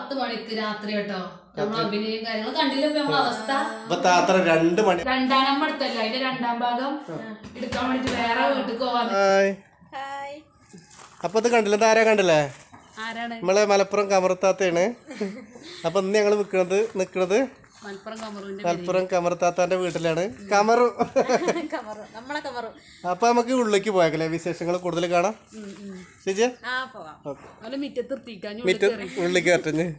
പത്ത് മണിക്ക് രാത്രി കേട്ടോ നമ്മൾ അഭിനയം കാര്യങ്ങൾ കണ്ടില്ല ഇപ്പൊ നമ്മളെ അവസ്ഥ ഇപ്പൊ താത്ത രണ്ട് മണി രണ്ടാം നമ്പർ എടുത്തല്ലോ അതിന്റെ രണ്ടാം ഭാഗം എടുക്കാൻ വേണ്ടിട്ട് വേറെ വീട്ടിൽ പോവാൻ ഹായ് അപ്പൊ ഇത് കണ്ടില്ല ഇത് ആരാ കണ്ടില്ലേ ആരാണ് നമ്മളെ മലപ്പുറം കമറത്താത്തയാണ് അപ്പൊ ഇന്ന് ഞങ്ങൾ നിക്കണത് നിക്കണത് മലപ്പുറം കമറുവിന്റെ മലപ്പുറം കമറത്താത്താന്റെ വീട്ടിലാണ് കമറു കമറു നമ്മളെ കമറു അപ്പൊ നമുക്ക് ഉള്ളിലേക്ക് പോയേക്കല്ലേ വിശേഷങ്ങൾ കൂടുതൽ കാണാം ചേച്ചി ആ പോവാം ഓക്കെ അവരെ മിറ്റത്ത് നിർത്തിക്കാൻ മിറ്റ് ഉള്ളിലേക്ക് കയറ്റഞ്ഞ്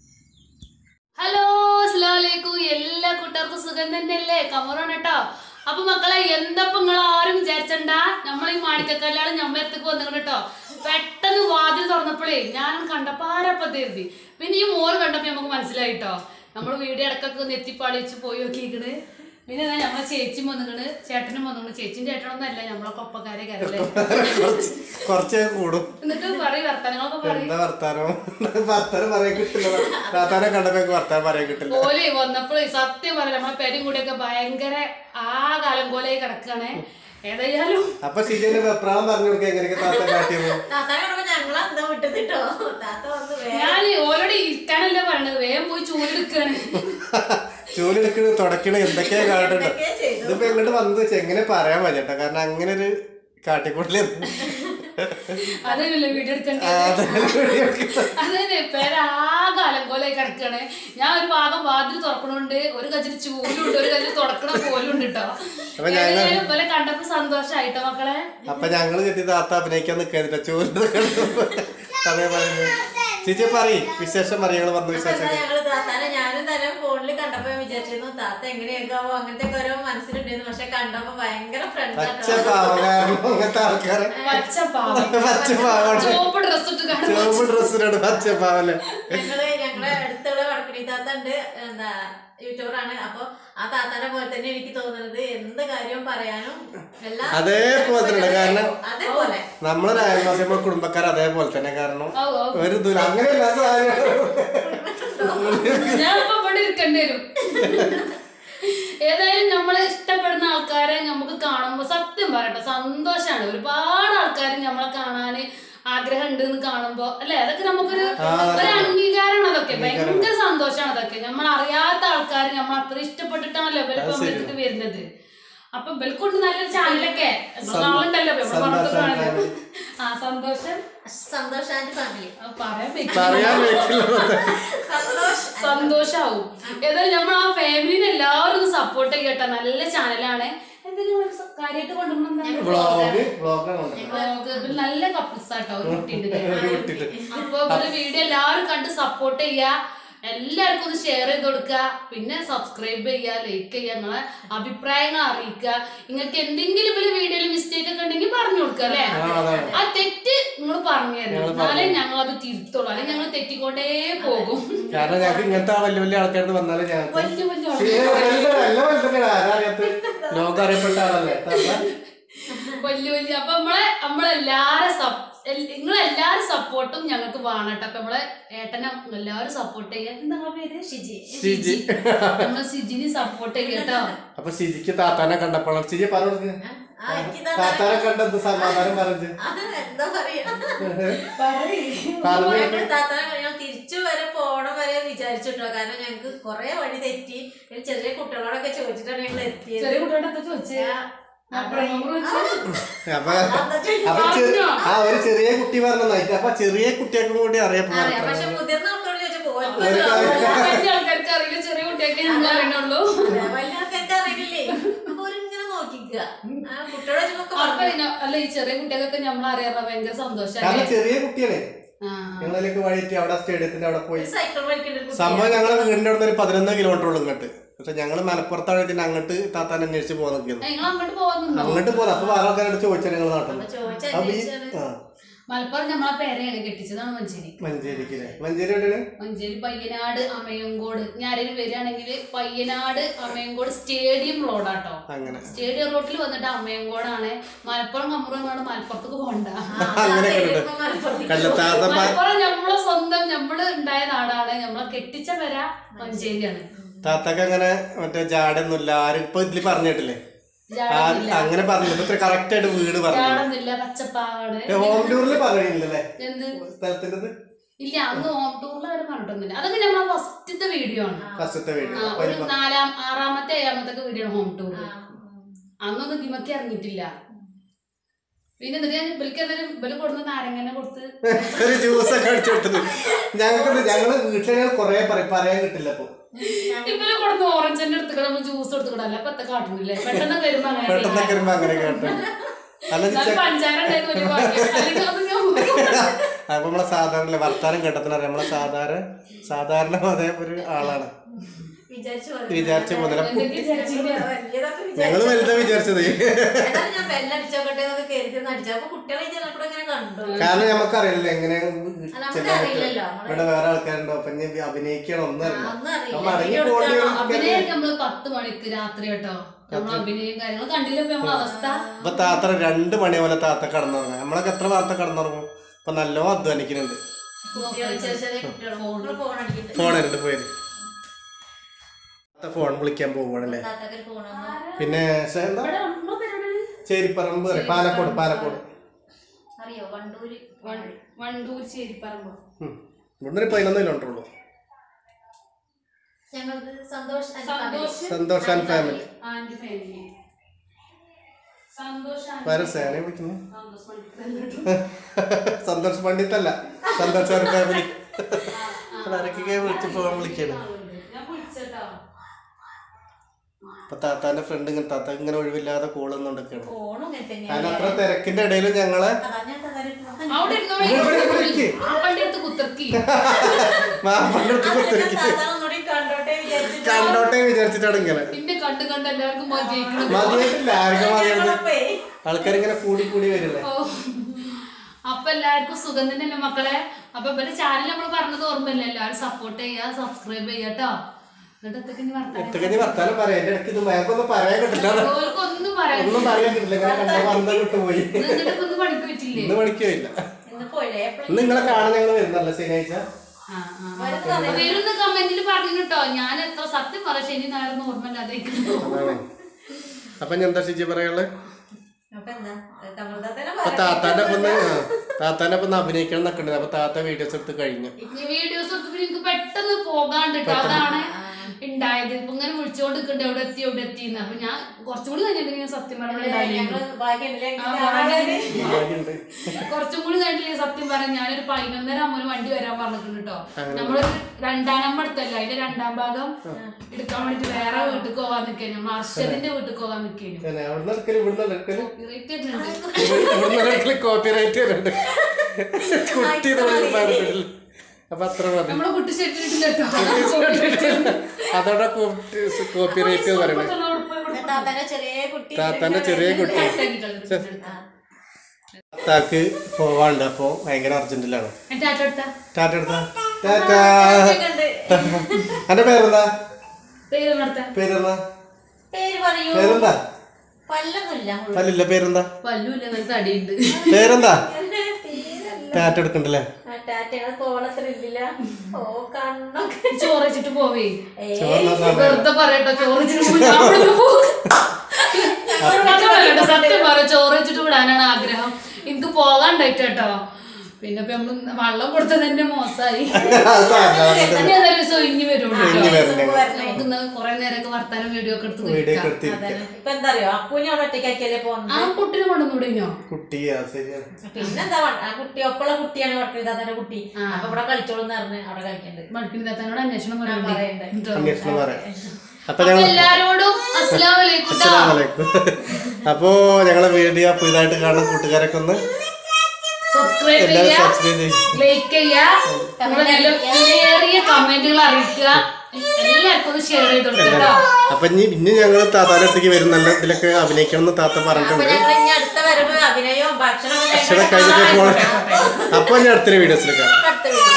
ഹലോ അസ്സലാമലൈക്കും എല്ലാ കൂട്ടുകാർക്കും സുഖം തന്നെയല്ലേ കമറാണ് കേട്ടോ അപ്പൊ മക്കളെ എന്തപ്പോ നിങ്ങൾ ആരും വിചാരിച്ചണ്ട നമ്മൾ ഈ മാണിക്കക്കല്ലാണ് ഞമ്മരത്തേക്ക് വന്നിട്ട് കേട്ടോ പെട്ടെന്ന് വാതിൽ തുറന്നപ്പോഴേ ഞാൻ കണ്ടപ്പോ ആരപ്പത്തെ എഴുതി പിന്നെ ഈ മോൾ കണ്ടപ്പോ നമുക്ക് മനസ്സിലായിട്ടോ നമ്മൾ വീഡിയോ ഇടക്കൊക്കെ നെറ്റിപ്പാളി വെച്ച് പോയി നോക്കിയിരിക്കണ് പിന്നെ ദാ നമ്മളെ ചേച്ചിയും വന്നിക്കണ് ചേട്ടനും വന്നിക്കണ് ചേച്ചിയും ചേട്ടനൊന്നും അല്ല നമ്മളെ കൊപ്പക്കാരെ കരല്ലേ കുറച്ച് കുറച്ച് കൂടും എന്നിട്ട് പറയും വർത്തമാനങ്ങളൊക്കെ പറയും എന്താ വർത്താനം വർത്താനം പറയാൻ കിട്ടില്ല താത്താനെ കണ്ടപ്പോ എനിക്ക് വർത്താനം പറയാൻ കിട്ടില്ല ഓലെ വന്നപ്പോഴേ സത്യം പറയാം നമ്മളെ പെരും കൂടിയൊക്കെ ഭയങ്കര ആ കാലം പോലെ കിടക്കാണ് ഏതായാലും അപ്പൊ ശരിയാണ് വെപ്രാളം പറഞ്ഞു കൊടുക്കുക എങ്ങനെയൊക്കെ താത്ത കാട്ടിയത് താത്താനെ കണ്ടപ്പോ ഞങ്ങളെ എന്താ വിട്ടതിട്ടോ താത്ത വന്ന് വേ ഞാൻ ഓലോട് ഇരിക്കാനല്ല പറയണത് വേഗം പോയി ചൂലെടുക്കാണ് ജോലി എടുക്കണ് തുടക്കണ് എന്തൊക്കെയാ കാട്ടുണ്ടോ എന്തൊക്കെയാ ചെയ്തു ഇതിപ്പോ എങ്ങോട്ട് വന്നത് വെച്ചാൽ എങ്ങനെ പറയാൻ പറ്റട്ടോ കാരണം അങ്ങനെ ഒരു കാട്ടിക്കൂട്ടില് അതല്ലേ വീഡിയോ എടുക്കണ്ടേ അതന്നെ പേര് ആ കാലം പോലെ കിടക്കാണ് ഞാൻ ഒരു ഭാഗം വാതിൽ തുറക്കണുണ്ട് ഒരു കച്ചിരി ചൂലുണ്ട് ഒരു കച്ചിരി തുറക്കണ പോലുണ്ട് കേട്ടോ അപ്പൊ ഞങ്ങൾ- ഏതായാലും പോലെ കണ്ടപ്പോ സന്തോഷായിട്ടോ മക്കളെ അപ്പൊ ഞങ്ങള് കെട്ടി താത്ത അഭിനയിക്കാൻ നിക്കാനില്ല ചോറിന്റെ അതേ പറയുന്നത് ചേച്ചി പറയ് വിശേഷം പറയും ഞങ്ങള് വന്ന അപ്പൊ എന്താ വിശേഷം ഞങ്ങള് താത്താനെ ഞാനും തന്നെ ഫോണിൽ കണ്ടപ്പോ ഞാൻ വിചാരിച്ചിരുന്നു താത്ത എങ്ങനെയൊക്കെയാവോ അങ്ങനത്തെ ഒക്കെ ഓരോ മനസ്സിലുണ്ടായിരുന്നു പക്ഷെ കണ്ടപ്പോ ഭയങ്കര പച്ച ഫ്രണ്ട് പാവകാരണം അങ്ങനത്തെ ആൾക്കാരെ പച്ച പാവം പച്ച പാവാണ് ചുവപ്പ് ഡ്രസ് ഇട്ട് കാണുമ്പോ ചുവപ്പ് ഡ്രസ്സിനാണ് പച്ച പാവല്ലേ ഞങ്ങള് ഞങ്ങളെ അടുത്തുള്ള വടക്കണി താത്ത ഉണ്ട് എന്താ യൂട്യൂബറാണ് അപ്പൊ ആ താത്താനെ പോലെ തന്നെ എനിക്ക് തോന്നുന്നത് എന്ത് കാര്യവും പറയാനും എല്ലാം അതേപോലെ തന്നെ കാരണം അതേപോലെ നമ്മളെ അയൽവാസി നമ്മളെ കുടുംബക്കാർ അതേപോലെ തന്നെ കാരണം ഔ, ഔ. ഒരു ദൂരം അങ്ങനെയല്ല സാധനം ഞാൻ ഇപ്പൊ ഇവിടെ ഇരിക്കേണ്ടി വരും ഏതായാലും നമ്മളെ ഇഷ്ടപ്പെടുന്ന ആൾക്കാരെ നമുക്ക് കാണുമ്പോ സത്യം പറയട്ടെ സന്തോഷാണ് ഒരുപാട് ആൾക്കാർ നമ്മളെ കാണാന് ആഗ്രഹം ഉണ്ട് എന്ന് കാണുമ്പോ അല്ലെ അതൊക്കെ നമുക്കൊരു ഒരു അംഗീകാരമാണ് അതൊക്കെ ഭയങ്കര സന്തോഷമാണ് അതൊക്കെ നമ്മൾ അറിയാത്ത ആൾക്കാർ നമ്മൾ അത്ര ഇഷ്ടപ്പെട്ടിട്ടാണല്ലോ ഇവരെ പമ്പലത്തേക്ക് വരുന്നത് അപ്പൊ ഇവൽക്കൊണ്ട് നല്ലൊരു ചാനലൊക്കെ നാളുണ്ടല്ലോ ഇപ്പൊ ഇവിടെ പുറത്ത് കാണുന്നത്. ആ സന്തോഷം സന്തോഷാന്റെ ഫാമിലി ആ, പറയാൻ പറ്റില്ല. പറയാൻ പറ്റില്ല സന്തോഷ് സന്തോഷാവും ഏതായാലും നമ്മൾ ആ ഫാമിലിനെ എല്ലാവരും ഒന്ന് സപ്പോർട്ട് ചെയ്യട്ടെ നല്ല ചാനലാണ് എന്തെങ്കിലും കാര്യമായിട്ട് കൊണ്ടുവന്ന വ്ളോഗ് വ്ളോഗാണ് നല്ല കപ്പിൾസ് ആട്ടോ ഒരു കുട്ടിയുണ്ട് ഒരു കുട്ടിയുടെ അപ്പൊ ഇവര് വീഡിയോ എല്ലാവരും കണ്ട് സപ്പോർട്ട് ചെയ്യാ എല്ലാവർക്കും ഒന്ന് ഷെയർ ചെയ്ത് കൊടുക്കുക പിന്നെ സബ്സ്ക്രൈബ് ചെയ്യുക ലൈക്ക് ചെയ്യുക നിങ്ങളെ അഭിപ്രായങ്ങൾ അറിയിക്കുക നിങ്ങൾക്ക് എന്തെങ്കിലും ഇവര് വീഡിയോയിൽ മിസ്റ്റേക്ക് ഒക്കെ ഉണ്ടെങ്കിൽ പറഞ്ഞു കൊടുക്കുക അല്ലേ ആ, അതാണ്. ആ തെറ്റ് നിങ്ങൾ പറഞ്ഞു തരണം എന്നാലേ ഞങ്ങൾ അത് തിരുത്തുള്ളൂ അല്ലെങ്കിൽ ഞങ്ങൾ തെറ്റിക്കൊണ്ടേ പോകും കാരണം ഞങ്ങൾക്ക് ഇങ്ങനത്തെ വലിയ വലിയ ആൾക്കാർ വന്നാലും ഞങ്ങൾക്ക് വലിയ വലിയ ആൾ- ശരി, നല്ല നല്ല പോലെ തന്നെയാണ് ആരാ അറിയാത്ത ലോകം അറിയപ്പെട്ട ആളല്ലേ താത്ത? വലിയ വലിയ അപ്പൊ നമ്മളെ നമ്മളെല്ലാരും സപ് നിങ്ങളെല്ലാരും സപ്പോർട്ടും ഞങ്ങൾക്ക് വേണം കേട്ടോ അപ്പൊ നമ്മളെ ഏട്ടനെ എല്ലാവരും സപ്പോർട്ട് ചെയ്യാൻ എന്താ നിങ്ങളെ പേര് ഷിജി ഷിജി. നമ്മളെ ഷിജിനെ സപ്പോർട്ട് ചെയ്യട്ടോ അപ്പൊ ശിജിക്ക് താത്താനെ കണ്ടപ്പോഴാണ് ശിജി പറഞ്ഞു ആ എനിക്ക് താത്താനെ കണ്ടെന്ത് സമാധാനം പറഞ്ഞു അത് എന്താ പറയാ പറഞ്ഞു ഞങ്ങൾ താത്താനെ ഞാൻ തിരിച്ചു വരെ പോണം വരെ വിചാരിച്ചിട്ടോ കാരണം ഞങ്ങൾക്ക് കൊറേ വഴി തെറ്റി പിന്നെ ചെറിയ കുട്ടികളോടൊക്കെ ചോദിച്ചിട്ടാണ് ഞങ്ങൾ എത്തിയത് ചെറിയ കുട്ടിയോട് എന്താ ചോദിച്ചേ മലപ്പുറം നമ്പർ ചോദിച്ചു അപ്പൊ അപ്പൊ ചെ- ആ ഒരു ചെറിയ കുട്ടി പറഞ്ഞായിട്ട് അപ്പൊ ചെറിയ കുട്ടികൾക്കും കൂടി അറിയപ്പോ അറിയാം പക്ഷെ മുതിർന്ന ആൾക്കാരോട് ചോദിച്ചപ്പോ ഓർക്ക് ഒരു കാര്യം- വലിയ ആൾക്കാർക്ക് അറിയില്ല ചെറിയ കുട്ടിയൊക്കെ ഞങ്ങൾ അറിയണുള്ളൂ വലിയ ആൾക്കാർക്ക് അറിയില്ലേ അപ്പൊ അവരിങ്ങനെ നോക്കിക്കുക ആ കുട്ടികളെ ചോദിച്ചപ്പോ അപ്പൊ ഇന- അല്ല ഈ ചെറിയ കുട്ടികൾക്കൊക്കെ നമ്മൾ അറിയാറ ഭയങ്കര സന്തോഷാണ് കാരണം ചെറിയ കുട്ടിയാണ് ആ ഞങ്ങളിലേക്ക് വഴിയിട്ട് അവിടെ സ്റ്റേഡിയത്തിന്റെ അവിടെ പോയി സൈക്കിൾ വലിക്കേണ്ട ഒരു കുട്ടി സംഭവം ഞങ്ങളെ വീടിന്റെ അവിടെ ഒരു പതിനൊന്ന് കിലോമീറ്റർ ഉള്ളു ഇങ്ങോട്ട് പക്ഷെ ഞങ്ങള് മലപ്പുറത്താണ് ഇതിന് അങ്ങോട്ട് താത്താൻ അന്വേഷിച്ച് പോകാൻ നോക്കിയത് നിങ്ങൾ അങ്ങോട്ട് പോകുന്നുണ്ടോ അങ്ങോട്ട് പോകാം അപ്പൊ വേറെ ആൾക്കാരോട് ചോദിച്ചാൽ ഞങ്ങൾ നാട്ടിൽ അപ്പൊ ചോദിച്ച അപ്പൊ ഈ അന്വേഷിച്ചാണ് ആ മലപ്പുറം നമ്മളെ പേരെയാണ് കെട്ടിച്ചതാണ് മഞ്ചേരി മഞ്ചേരിക്ക് മഞ്ചേരി എവിടെയാണ് മഞ്ചേരി പയ്യനാട് അമയങ്കോട് ഞാൻ ആരെങ്കിലും വരികയാണെങ്കിൽ പയ്യനാട് അമയങ്കോട് സ്റ്റേഡിയം റോഡാട്ടോ അങ്ങനെ സ്റ്റേഡിയം റോഡിൽ വന്നിട്ട് അമയങ്കോടാണ് മലപ്പുറം കമ്മുറങ്ങാട് മലപ്പുറത്തേക്ക് പോകണ്ട അങ്ങനെ ഇപ്പൊ മലപ്പുറത്തേക്ക് കല്ലത്താത്ത മലപ്പുറം നമ്മളെ സ്വന്തം നമ്മള് ഉണ്ടായ നാടാണ് നമ്മളെ കെട്ടിച്ച വര മഞ്ചേരിയാണ് താത്തക്ക് അങ്ങനെ മറ്റേ ജാടൊന്നുമില്ല ആരും ഇപ്പൊ ഇതില് പറഞ്ഞിട്ടില്ലേ ആ- ജാടൊന്നുമില്ല അങ്ങനെ പറഞ്ഞിട്ട് ഇത്ര കറക്റ്റ് ആയിട്ട് വീട് പറഞ്ഞു ജാടൊന്നുമില്ല പച്ചപ്പാവാണ് ഹോം ടൂറിൽ പറയുന്നില്ലല്ലേ എന്ത് സ്ഥലത്തിൻ്റെത് ഇല്ല അന്ന് ഹോം ടൂറിൽ അവർ പറഞ്ഞിട്ടൊന്നുമില്ല അതൊക്കെ നമ്മളെ ഫസ്റ്റത്തെ വീഡിയോ ആണ് ഫസ്റ്റത്തെ ആ, വീഡിയോ അപ്പൊ ഒരു ഇനി നാലാം ആറാമത്തെ ഏഴാമത്തെ വീഡിയോ ആണ് ഹോം ടൂർ ആ, അന്നൊന്നും ദിമക്ക് ഇറങ്ങിയിട്ടില്ല പിന്നെ എന്നിട്ട് ഞാൻ ഇവർക്ക് എന്തെങ്കിലും ഇവര് കൊടുത്ത് നാരങ്ങനെ കൊടുത്ത് ഒരു ജ്യൂസ് ഒക്കെ അടിച്ചു കൊടുത്തത് ഞങ്ങൾക്ക് ഞങ്ങള് വീട്ടിൽ ഞങ്ങൾ കൊറേ പറയും പറയാൻ കിട്ടില്ല അപ്പൊ ഇവര് കൊടുത്ത് ഓറഞ്ചിന്റെ അടുത്ത് നമ്മൾ ജ്യൂസ് എടുത്തുകൂടല്ല അപ്പൊ എത്ര കാട്ടുന്നില്ലേ പെട്ടെന്ന് വരുമ്പോ അങ്ങനെ പെട്ടെന്നൊക്കെ വരുമ്പോ അങ്ങനെ കേട്ടോ അല്ല എന്നാലും പഞ്ചാര ഉണ്ടായത് വലിയ ഭാഗ്യം. അല്ലെങ്കിൽ അത് ഞാൻ അപ്പൊ നമ്മളെ സാധാരണ വർത്താനം കേട്ടതിനറിയാം നമ്മളെ സാധാരണ സാധാരണ അതേ ഒരു ആളാണ് വിചാരിച്ചു പോലെ. വിചാരിച്ച മുതല എന്തൊക്കെ വിചാരിച്ചില്ല വലിയതൊക്കെ വിചാരിച്ചു. ഞങ്ങള് വലുതാ വിചാരിച്ചത് എന്നാലും ഞാൻ ബെല്ലടിച്ചോക്കട്ടെ എന്നൊക്കെ കരുതി ഒന്ന് അടിച്ചു അപ്പൊ കുട്ടികളെ ചിലപ്പോൾ ഇങ്ങനെ കണ്ടു കാരണം നമുക്കറിയില്ല എങ്ങനെ നമുക്ക് ചെല്ലാൻ പറ്റും. അറിയില്ലല്ലോ. നമ്മള് ഇവിടെ വേറെ ആൾക്കാരുണ്ടോ അപ്പൊ ഇനി അഭിനയിക്കണം ഒന്നും അറിയില്ല ഒന്നും അറിയില്ല. നമ്മൾ അടങ്ങി video പോകേണ്ടി എടുക്കണം. അഭിനയൊക്കെ നമ്മള് പത്ത് മണിക്ക് രാത്രി കേട്ടോ നമ്മൾ അഭിനയം കാര്യങ്ങൾ കണ്ടില്ല ഇപ്പൊ നമ്മളെ അവസ്ഥ അപ്പൊ താത്ത രണ്ട് മണി പോലെ താത്ത കടന്നുറങ്ങും നമ്മളൊക്കെ എത്ര വാർത്ത കടന്നുറങ്ങും ഇപ്പൊ നല്ലോ അധ്വാനിക്കുന്നുണ്ട് കുട്ടികള് ചെറിയ ചെറിയ കുട്ടികള് നമ്മള് phone അടിക്കുന്നുണ്ട്. ഫോൺ എടുത്ത് പോയത് ഫോൺ വിളിക്കാൻ പോവുകയാണല്ലേ താത്താക്ക് ഒരു phone വന്നു. പിന്നെ ശ- എന്താ ഇവിടെ നമ്മളെ പരിപാടി ചേരിപ്പറമ്പ് പറയും പാലക്കോട് പാലക്കോട് അറിയോ വണ്ടൂര് വൺ- വണ്ടൂർ ചേരിപ്പറമ്പ് ഉം. ഇവിടുന്ന് ഒരു പതിനൊന്ന് കിലോമീറ്റർ ഞങ്ങളത് Santhosh and family. Santhosh Santhosh and family and family Santhosh and വേറെ സേന വിളിക്കുന്നു സന്തോഷ് പണിക്കർ. സന്തോഷ് പണ്ഡിത്തല്ല സന്തോഷ് ആൻഡ് ഫാമിലി ആരൊക്കെ വിളിച്ച് ഫോൺ വിളിക്കാണ് ഞാൻ വിളിച്ചട്ടോ അപ്പൊ താത്താന്റെ ഫ്രണ്ട് ഇങ്ങനെ താത്ത ഇങ്ങനെ ഒഴിവില്ലാതെ കോളൊന്നുണ്ടൊക്കെയാണ് ഫോണും ഇങ്ങനെ തന്നെയാ. കാരണം അത്ര തിരക്കിന്റെ ഇടയിൽ ഞങ്ങളെ അതാ ഞാൻ താത്താനെ ഒരു phone അവിടെ ഇരുന്നോളി. ഇവിടെ ഇവിടെ ഇരിക്ക്. ആ പണ്ടിടത്ത് കുത്തിറക്കി മാപ്പണ്ടെടുത്ത് അതിന് കുത്തിരിക്കും താത്താനെ ഒന്നുകൂടി കണ്ടോട്ടെ വിചാരിച്ചിട്ട് കണ്ടോട്ടെ വിചാരിച്ചിട്ടാണ് ഇങ്ങനെ പിന്നെ കണ്ട് കണ്ട് എല്ലാവർക്കും മതിയായിക്കണം മതിയായിട്ടില്ല ആർക്കും മതിയായിരുന്നു ഞങ്ങളപ്പേ ആൾക്കാരിങ്ങനെ കൂടി കൂടി വരില്ലേ ഓ. അപ്പൊ എല്ലാവർക്കും സുഖം തന്നെയല്ലേ മക്കളെ അപ്പൊ ഇവരുടെ ചാനൽ നമ്മൾ പറഞ്ഞത് ഓർമ്മയില്ല എല്ലാവരും സപ്പോർട്ട് ചെയ്യാ സബ്സ്ക്രൈബ് ചെയ്യാട്ടോ എന്നിട്ട് ഒറ്റയ്ക്ക് ഇനി വർത്താനം ഒറ്റക്കഞ്ഞ് വർത്താനം പറയാം എന്റെ ഇടയ്ക്ക് ഇത് മേക്കൊന്നും പറയാൻ കിട്ടില്ല ഓൽക്കൊന്നും പറയാൻ ഒന്നും പറയാൻ കിട്ടില്ല ഇങ്ങനെ കണ്ട വന്ന വിട്ടുപോയി എന്നിട്ട് ഇപ്പൊ ഒന്നും പണിക്ക് പറ്റില്ലേ ഇന്ന് പഠിക്കില്ല ഇന്ന് പോയില്ലേ എപ്പോഴും ഇന്ന് നിങ്ങളെ കാണാൻ ഞങ്ങൾ വരുന്നല്ലോ ശനിയാഴ്ച ആ, ആ. വരുന്ന കമന്റിൽ പറഞ്ഞു കേട്ടോ ഞാൻ എത്ര സത്യം പറ ശനി ഞായറൊന്നും ഓർമ്മയില്ലാതെ ഇരിക്കുന്നു. അതാണ് അപ്പൊ ഞാൻ എന്താ ഷിജി പറയാനുള്ളത് അപ്പൊ എന്താ കമൽദാത്തനെ അപ്പൊ താത്താന്റെ ഒപ്പം ഒന്ന് ആ, താത്താന്റെ ഒപ്പം ഒന്ന് അഭിനയിക്കണം എന്നൊക്കെ ഉണ്ട് അപ്പൊ താത്ത വീഡിയോസ് എടുത്ത് കഴിഞ്ഞു ഈ വീഡിയോസ് എടുത്തപ്പോ എനിക്ക് പെട്ടെന്ന് പോകാണ്ട് ട്ടോ. അതാണ് ഉണ്ടായത് ഇപ്പൊ ഇങ്ങനെ വിളിച്ചോണ്ട് നിൽക്കണ്ട് എവിടെ എത്തി എവിടെ എത്തി അപ്പൊ ഞാൻ കുറച്ചുകൂടി കഴിഞ്ഞിട്ട് ഞാൻ സത്യം പറഞ്ഞിട്ടുണ്ടായിരുന്നു ഞങ്ങള് ഭാഗ്യമുണ്ടല്ലേ ആ, ഞങ്ങൾക്ക് ഭാഗ്യം. കാണാന്. ഭാഗ്യമുണ്ട്. കുറച്ചും കൂടി കഴിഞ്ഞിട്ട് സത്യം പറയാൻ ഞാനൊരു പതിനൊന്നര ആകുമ്പോൾ ഒരു വണ്ടി വരാൻ പറഞ്ഞിട്ടുണ്ട് കേട്ടോ നമ്മളൊരു രണ്ടാം നമ്പർ എടുത്തല്ലോ അതിന്റെ രണ്ടാം ഭാഗം എടുക്കാൻ വേണ്ടിട്ട് വേറെ വീട്ടിൽ പോകാൻ നിൽക്കേനു നമ്മൾ അർഷദിന്റെ വീട്ടിൽ പോകാൻ നിൽക്കേനു പിന്നെ അവിടുന്ന് എടുക്കല് ഇവിടുന്ന് എടുക്കല് റേറ്റ് വരുന്നുണ്ട് ഇവിടുന്ന് എടുക്കല് കോപ്പി റൈറ്റ് വരുന്നുണ്ട് കുട്ടി നമ്മൾ പറഞ്ഞിട്ടില്ല അപ്പൊ അത്ര മതി നമ്മളെ കുട്ടി ശരിട്ടില്ല കേട്ടോ അതോടെ കോപ്പി റൈറ്റ് പറയുന്നത് താത്താന്റെ ചെറിയ കുട്ടി താത്താന്റെ ചെറിയ കുട്ടി താക്ക് പോവാണ്ട് അപ്പൊ ഭയങ്കര അർജന്റിലാണ് ടാറ്റ എടുത്ത ടാറ്റ എടുത്താ ടാറ്റാ കണ്ട് എന്റെ പേരെന്താ പേര് നടത്ത പേരെന്താ പേര് പറയൂ പേരെന്താ പല്ലൊന്നുമില്ല മുഴുവൻ. അല്ലില്ല പേരെന്താ പല്ലൂല്ല നല്ല തടിയുണ്ട് പേരെന്താ പേരല്ല. ടാറ്റ എടുക്കണ്ടല്ലേ ആ ടാറ്റയുടെ പോണത്ര ഇല്ലില്ല ഓ കണ്ണൊക്കെ ചോറ് വെച്ചിട്ട് പോവേ ഏ ചോറിനാ സമയം വെറുതെ പറയട്ടോ ചോറ് വെച്ചിട്ട് പോയി ഞാൻ ഇവിടുന്ന് പോകും. അങ്ങനെയല്ല കേട്ടോ, സത്യം പറ ചോറ് വെച്ചിട്ട് വിടാനാണ് ആഗ്രഹം എനിക്ക് പോകാണ്ടായിട്ട് കേട്ടോ പിന്നെ ഇപ്പൊ നമ്മള് വെള്ളം കൊടുത്തത് തന്നെ മോശമായി ഇനി ഏതായാലും ദിവസം ഇനി വരുള്ളൂ ഇനി വരണ്ടേ നമുക്ക് ഇന്ന് കൊറേ നേരമൊക്കെ വർത്താനം വീഡിയോ ഒക്കെ എടുത്ത് വീഡിയോ നിൽക്കാം എടുത്തിരിക്കാം ഇപ്പൊ എന്താ അറിയോ അപ്പൂനെ അവിടെ ഒറ്റയ്ക്കാക്കിയല്ലേ ആ പോകുന്നത് കുട്ടിനെ കൊണ്ടുവന്നൂടെനോ കുട്ടിയാ ശരിയാണ് പിന്നെന്താ വ- ആ കുട്ടി ഒപ്പമുള്ള കുട്ടിയാണ് വർക്കണത് താത്താന്റെ കുട്ടി അപ്പൊ ഇവിടെ കളിച്ചോളൂന്ന് പറഞ്ഞ് അവിടെ കളിക്കണ്ട് മടുപ്പിന് താത്താനോട് അന്വേഷണം പറയണ്ടേ. പറയണ്ടേ കേട്ടോ. അന്വേഷണം പറയാം അപ്പൊ അപ്പൊ ഞങ്ങൾ എല്ലാരോടും അസ്സലാമു അലൈക്കും ട്ടോ. അസ്സലാമലൈക്കും അപ്പോ ഞങ്ങളെ വീഡിയോ പുതിയതായിട്ട് കാണുന്ന കൂട്ടുകാരൊക്കെ ഒന്ന് സബ്സ്ക്രൈബ് എല്ലാവരും ചെയ്യാ സബ്സ്ക്രൈബ് ചെയ്യും ലൈക്ക് ചെയ്യാ നിങ്ങളെ നല്ല വിലയേറിയ കമന്റുകൾ അറിയിക്കുക എല്ലാവർക്കും ഒന്ന് ഷെയർ ചെയ്ത് കൊടുക്കുക കേട്ടോ അപ്പൊ ഇനി ഇനി ഞങ്ങൾ താത്താന്റെ അടുത്തേക്ക് വരും നല്ല ഇതിലൊക്കെ അഭിനയിക്കണം എന്ന് താത്ത അപ്പൊ പറഞ്ഞിട്ടുണ്ട് ഞങ്ങൾ ഇനി അടുത്ത വരവ് അഭിനയവും ഭക്ഷണവും അക്ഷരം കഴിഞ്ഞിട്ട് പോകണം അപ്പൊ ഞാൻ അടുത്തൊരു വീഡിയോസിൽ കാണാം അടുത്ത വീഡിയോ